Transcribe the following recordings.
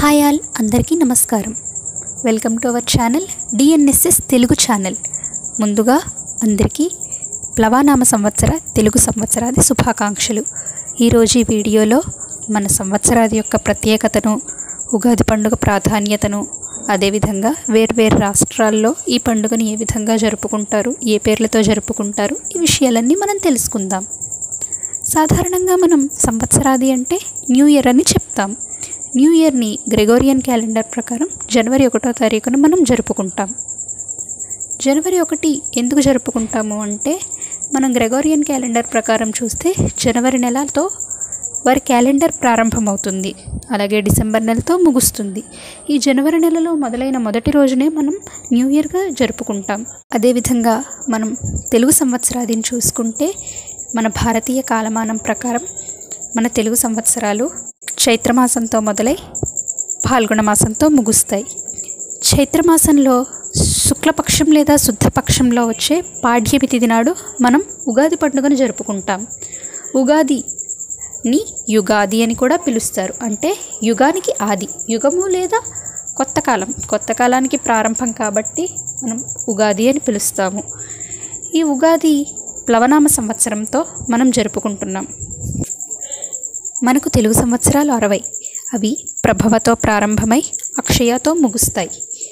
hi all అందరికీ నమస్కారం welcome to our channel DNSS Telugu channel ముందుగా అందరికీ ప్లవానామ సంవత్సర తెలుగు సంవత్సరాది శుభాకాంక్షలు ఈరోజు ఈ వీడియోలో మన సంవత్సరాది యొక్క ప్రత్యేకతను ఉగాది పండుగ ప్రాధాన్యతను అదేవిధంగా వేర్వేరు రాష్ట్రాల్లో ఈ పండుగను ఏ విధంగా జరుపుకుంటారు ఏ పేర్లతో జరుపుకుంటారు ఈ విషయాలన్నీ మనం తెలుసుకుందాం సాధారణంగా మనం సంవత్సరాది అంటే న్యూ ఇయర్ అని చెప్తాం న్యూ ఇయర్ని గ్రెగోరియన్ క్యాలెండర్ ప్రకారం జనవరి ఒకటో తారీఖున మనం జరుపుకుంటాం జనవరి ఒకటి ఎందుకు జరుపుకుంటాము అంటే మనం గ్రెగోరియన్ క్యాలెండర్ ప్రకారం చూస్తే జనవరి నెలతో వారి క్యాలెండర్ ప్రారంభమవుతుంది అలాగే డిసెంబర్ నెలతో ముగుస్తుంది ఈ జనవరి నెలలో మొదలైన మొదటి రోజునే మనం న్యూ ఇయర్గా జరుపుకుంటాం అదేవిధంగా మనం తెలుగు సంవత్సరాదిని చూసుకుంటే మన భారతీయ కాలమానం ప్రకారం మన తెలుగు సంవత్సరాలు చైత్రమాసంతో మొదలై పాల్గొన మాసంతో ముగుస్తాయి చైత్రమాసంలో శుక్లపక్షం లేదా శుద్ధపక్షంలో వచ్చే పాడ్యమి తిథి నాడు మనం ఉగాది పండుగను జరుపుకుంటాం ఉగాదిని యుగాది అని కూడా పిలుస్తారు అంటే యుగానికి ఆది యుగము లేదా కొత్త కాలం కొత్త కాలానికి ప్రారంభం కాబట్టి మనం ఉగాది అని పిలుస్తాము ఈ ఉగాది ప్లవనామ సంవత్సరంతో మనం జరుపుకుంటున్నాం మనకు తెలుగు సంవత్సరాలు అరవై అవి ప్రభవతో ప్రారంభమై అక్షయతో ముగుస్తాయి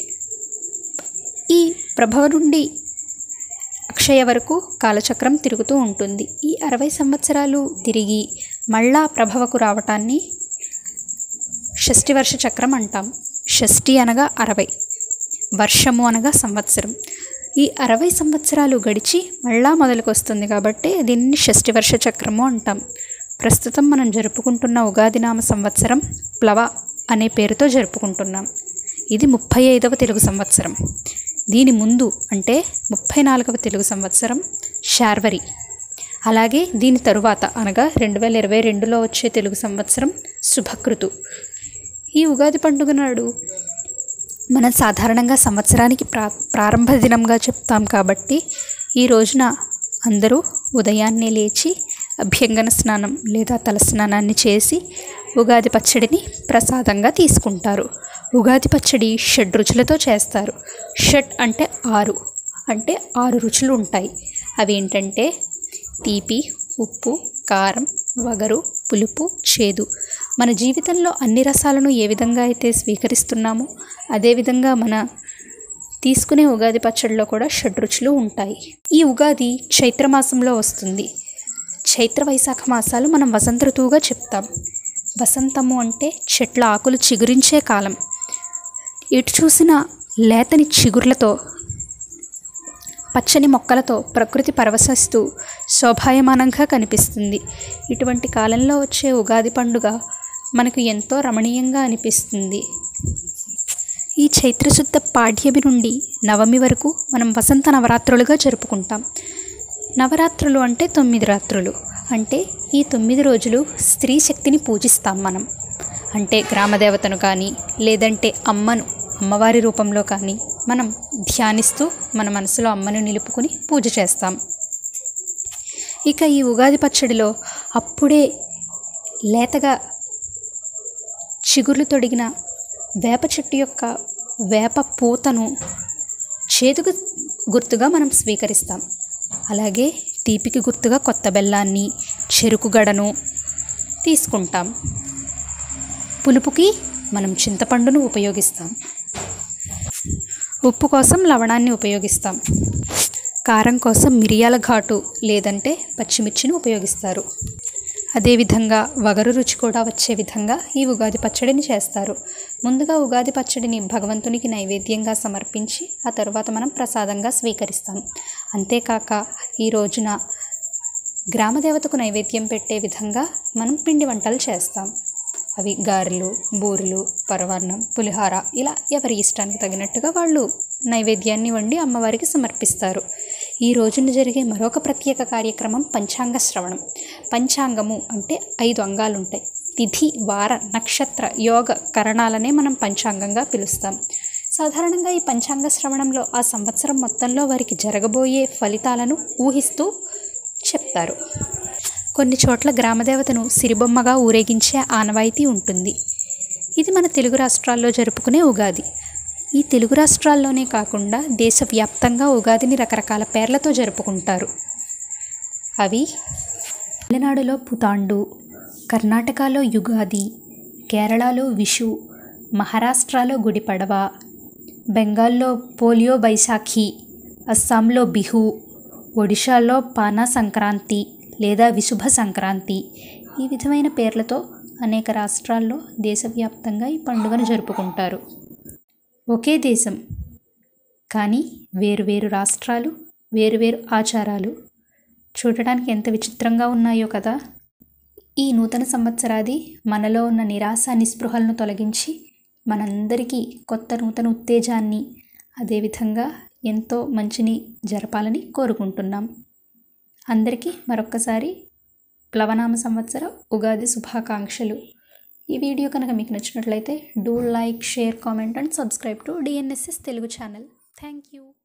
ఈ ప్రభవ నుండి అక్షయ వరకు కాలచక్రం తిరుగుతూ ఉంటుంది ఈ అరవై సంవత్సరాలు తిరిగి మళ్ళా ప్రభవకు రావటాన్ని షష్ఠివర్ష చక్రం అంటాం షష్ఠి అనగా అరవై వర్షము అనగా సంవత్సరం ఈ అరవై సంవత్సరాలు గడిచి మళ్ళా మొదలుకొస్తుంది కాబట్టి దీన్ని షష్ఠివర్ష చక్రము అంటాం ప్రస్తుతం మనం జరుపుకుంటున్న ఉగాది నామ సంవత్సరం ప్లవ అనే పేరుతో జరుపుకుంటున్నాం ఇది ముప్పై ఐదవ తెలుగు సంవత్సరం దీని ముందు అంటే ముప్పై నాలుగవ తెలుగు సంవత్సరం శార్వరి అలాగే దీని తరువాత అనగా రెండు వేల ఇరవై రెండులో వచ్చే తెలుగు సంవత్సరం శుభకృతు ఈ ఉగాది పండుగ నాడు మనం సాధారణంగా సంవత్సరానికి ప్రా ప్రారంభ దినంగా చెప్తాం కాబట్టి ఈ రోజున అందరూ ఉదయాన్నే లేచి అభ్యంగన స్నానం లేదా తలస్నానాన్ని చేసి ఉగాది పచ్చడిని ప్రసాదంగా తీసుకుంటారు ఉగాది పచ్చడి షడ్ రుచులతో చేస్తారు షడ్ అంటే ఆరు అంటే ఆరు రుచులు ఉంటాయి అవి ఏంటంటే తీపి ఉప్పు కారం వగరు పులుపు చేదు మన జీవితంలో అన్ని రసాలను ఏ విధంగా అయితే స్వీకరిస్తున్నామో అదేవిధంగా మన తీసుకునే ఉగాది పచ్చడిలో కూడా షడ్రుచులు ఉంటాయి ఈ ఉగాది చైత్రమాసంలో వస్తుంది చైత్ర వైశాఖ మాసాలు మనం వసంత ఋతువుగా చెప్తాం వసంతము అంటే చెట్ల ఆకులు చిగురించే కాలం ఎటు చూసిన లేతని చిగుర్లతో పచ్చని మొక్కలతో ప్రకృతి పరవశిస్తూ శోభాయమానంగా కనిపిస్తుంది ఇటువంటి కాలంలో వచ్చే ఉగాది పండుగ మనకు ఎంతో రమణీయంగా అనిపిస్తుంది ఈ చైత్రశుద్ధ పాడ్యమి నుండి నవమి వరకు మనం వసంత నవరాత్రులుగా జరుపుకుంటాం నవరాత్రులు అంటే తొమ్మిది రాత్రులు అంటే ఈ తొమ్మిది రోజులు స్త్రీ శక్తిని పూజిస్తాం మనం అంటే గ్రామదేవతను కానీ లేదంటే అమ్మను అమ్మవారి రూపంలో కానీ మనం ధ్యానిస్తూ మన మనసులో అమ్మను నిలుపుకొని పూజ చేస్తాం ఇక ఈ ఉగాది పచ్చడిలో అప్పుడే లేతగా చిగుర్లు తొడిగిన వేప చెట్టు యొక్క వేప పూతను చేదుకు గుర్తుగా మనం స్వీకరిస్తాం అలాగే తీపికి గుర్తుగా కొత్త బెల్లాన్ని చెరుకు గడను తీసుకుంటాం పులుపుకి మనం చింతపండును ఉపయోగిస్తాం ఉప్పు కోసం లవణాన్ని ఉపయోగిస్తాం కారం కోసం మిరియాల ఘాటు లేదంటే పచ్చిమిర్చిని ఉపయోగిస్తారు అదేవిధంగా వగరు రుచి కూడా వచ్చే విధంగా ఈ ఉగాది పచ్చడిని చేస్తారు ముందుగా ఉగాది పచ్చడిని భగవంతునికి నైవేద్యంగా సమర్పించి ఆ తరువాత మనం ప్రసాదంగా స్వీకరిస్తాం అంతేకాక ఈ రోజున గ్రామదేవతకు నైవేద్యం పెట్టే విధంగా మనం పిండి వంటలు చేస్తాం అవి గారెలు బూరెలు పరవాన్నం పులిహార ఇలా ఎవరి ఇష్టానికి తగినట్టుగా వాళ్ళు నైవేద్యాన్ని వండి అమ్మవారికి సమర్పిస్తారు ఈ రోజున జరిగే మరొక ప్రత్యేక కార్యక్రమం పంచాంగ శ్రవణం పంచాంగము అంటే ఐదు అంగాలు ఉంటాయి తిథి వార నక్షత్ర యోగ కరణాలనే మనం పంచాంగంగా పిలుస్తాం సాధారణంగా ఈ పంచాంగ శ్రవణంలో ఆ సంవత్సరం మొత్తంలో వారికి జరగబోయే ఫలితాలను ఊహిస్తూ చెప్తారు కొన్ని చోట్ల గ్రామదేవతను సిరిబొమ్మగా ఊరేగించే ఆనవాయితీ ఉంటుంది ఇది మన తెలుగు రాష్ట్రాల్లో జరుపుకునే ఉగాది ఈ తెలుగు రాష్ట్రాల్లోనే కాకుండా దేశవ్యాప్తంగా ఉగాదిని రకరకాల పేర్లతో జరుపుకుంటారు అవి తమిళనాడులో పుతాండు కర్ణాటకలో యుగాది కేరళలో విషు మహారాష్ట్రలో గుడిపడవ బెంగాల్లో పోలియో బైశాఖి అస్సాంలో బిహు ఒడిశాలో పానా సంక్రాంతి లేదా విశుభ సంక్రాంతి ఈ విధమైన పేర్లతో అనేక రాష్ట్రాల్లో దేశవ్యాప్తంగా ఈ పండుగను జరుపుకుంటారు ఒకే దేశం కానీ వేరువేరు రాష్ట్రాలు వేరువేరు ఆచారాలు చూడడానికి ఎంత విచిత్రంగా ఉన్నాయో కదా ఈ నూతన సంవత్సరాది మనలో ఉన్న నిరాశ నిస్పృహలను తొలగించి మనందరికీ కొత్త నూతన ఉత్తేజాన్ని అదేవిధంగా ఎంతో మంచిని జరపాలని కోరుకుంటున్నాం అందరికీ మరొక్కసారి ప్లవనామ సంవత్సర ఉగాది శుభాకాంక్షలు ఈ వీడియో కనుక మీకు నచ్చినట్లయితే do like share comment and subscribe to DNSS Telugu channel thank you